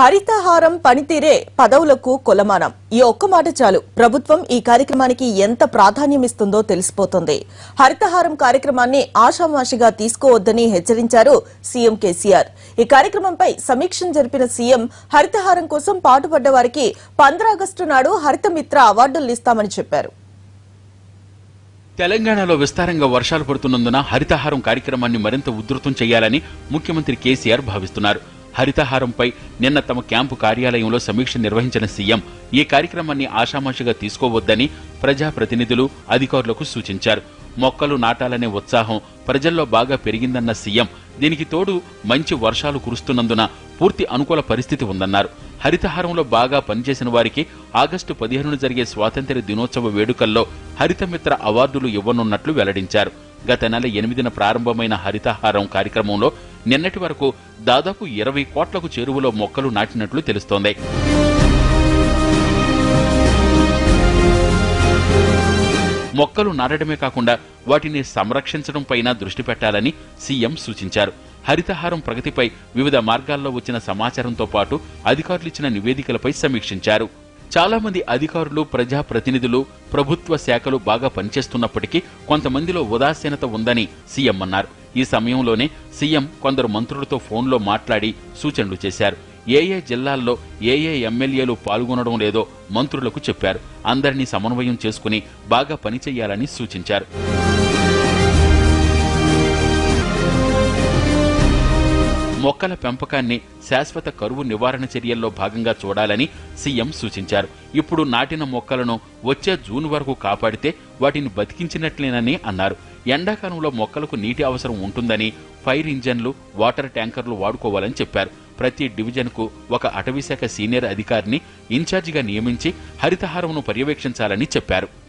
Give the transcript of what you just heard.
హరితహారం పనితీరే పదవులకు కొలమానం ఈ ఒక్క మాట చాలు ప్రభుత్వం ఈ కార్యక్రమానికి ఎంత ప్రాధాన్యం ఇస్తుందో తెలిసిపోతుంది హరితహారం కార్యక్రమాన్ని ఆషామాషిగా తీసుకోవద్దని హెచ్చరించారు సీఎం కేసీఆర్ ఈ కార్యక్రమంపై సమీక్షను జరిపిన సీఎం హరితహారం కోసం పాటుపడ్డ వారికి ఆగస్టు నాడు హరితమిత్ర అవార్డులు ఇస్తామని చెప్పారు తెలంగాణలో విస్తారంగా వర్షాలు పడుతున్నందున హరితహారం కార్యక్రమాన్ని మరింత ఉధృతం చేయాలని ముఖ్యమంత్రి కేసీఆర్ భావిస్తున్నారు హరితహారంపై నిన్న తమ క్యాంపు కార్యాలయంలో సమీక్ష నిర్వహించిన సీఎం ఈ కార్యక్రమాన్ని ఆషామాషిగా తీసుకోవద్దని ప్రజాప్రతినిధులు అధికారులకు సూచించారు మొక్కలు నాటాలనే ఉత్సాహం ప్రజల్లో బాగా పెరిగిందన్న సీఎం దీనికి తోడు మంచి వర్షాలు కురుస్తున్నందున పూర్తి అనుకూల పరిస్థితి ఉందన్నారు హరితహారంలో బాగా పనిచేసిన వారికి ఆగస్టు పదిహేనున జరిగే స్వాతంత్ర్య దినోత్సవ వేడుకల్లో హరితమిత్ర అవార్డులు ఇవ్వనున్నట్లు వెల్లడించారు గత నెల ఎనిమిదిన ప్రారంభమైన హరితహారం కార్యక్రమంలో నిన్నటి వరకు దాదాపు ఇరవై కోట్లకు చేరువలో మొక్కలు నాటినట్లు తెలుస్తోంది మొక్కలు నాటడమే కాకుండా వాటిని సంరక్షించడం పైన దృష్టి పెట్టాలని సీఎం సూచించారు హరితహారం ప్రగతిపై వివిధ మార్గాల్లో వచ్చిన సమాచారంతో పాటు అధికారులు ఇచ్చిన నివేదికలపై సమీక్షించారు చాలా మంది అధికారులు ప్రజాప్రతినిధులు ప్రభుత్వ శాఖలు బాగా పనిచేస్తున్నప్పటికీ కొంతమందిలో ఉదాసీనత ఉందని సీఎం అన్నారు ఈ సమయంలోనే సీఎం కొందరు మంత్రులతో ఫోన్లో మాట్లాడి సూచనలు చేశారు ఏ ఏ జిల్లాల్లో ఏ ఏ ఎమ్మెల్యేలు పాల్గొనడం లేదో మంత్రులకు చెప్పారు అందరినీ సమన్వయం చేసుకుని బాగా పనిచేయాలని సూచించారు మొక్కల పెంపకాన్ని శాశ్వత కరువు నివారణ చర్యల్లో భాగంగా చూడాలని సీఎం సూచించారు ఇప్పుడు నాటిన మొక్కలను వచ్చే జూన్ వరకు కాపాడితే వాటిని బతికించినట్లేనని అన్నారు ఎండాకాలంలో మొక్కలకు నీటి అవసరం ఉంటుందని ఫైర్ ఇంజన్లు వాటర్ ట్యాంకర్లు వాడుకోవాలని చెప్పారు ప్రతి డివిజన్కు ఒక అటవీశాఖ సీనియర్ అధికారిని ఇన్ఛార్జిగా నియమించి హరితహారంను పర్యవేక్షించాలని చెప్పారు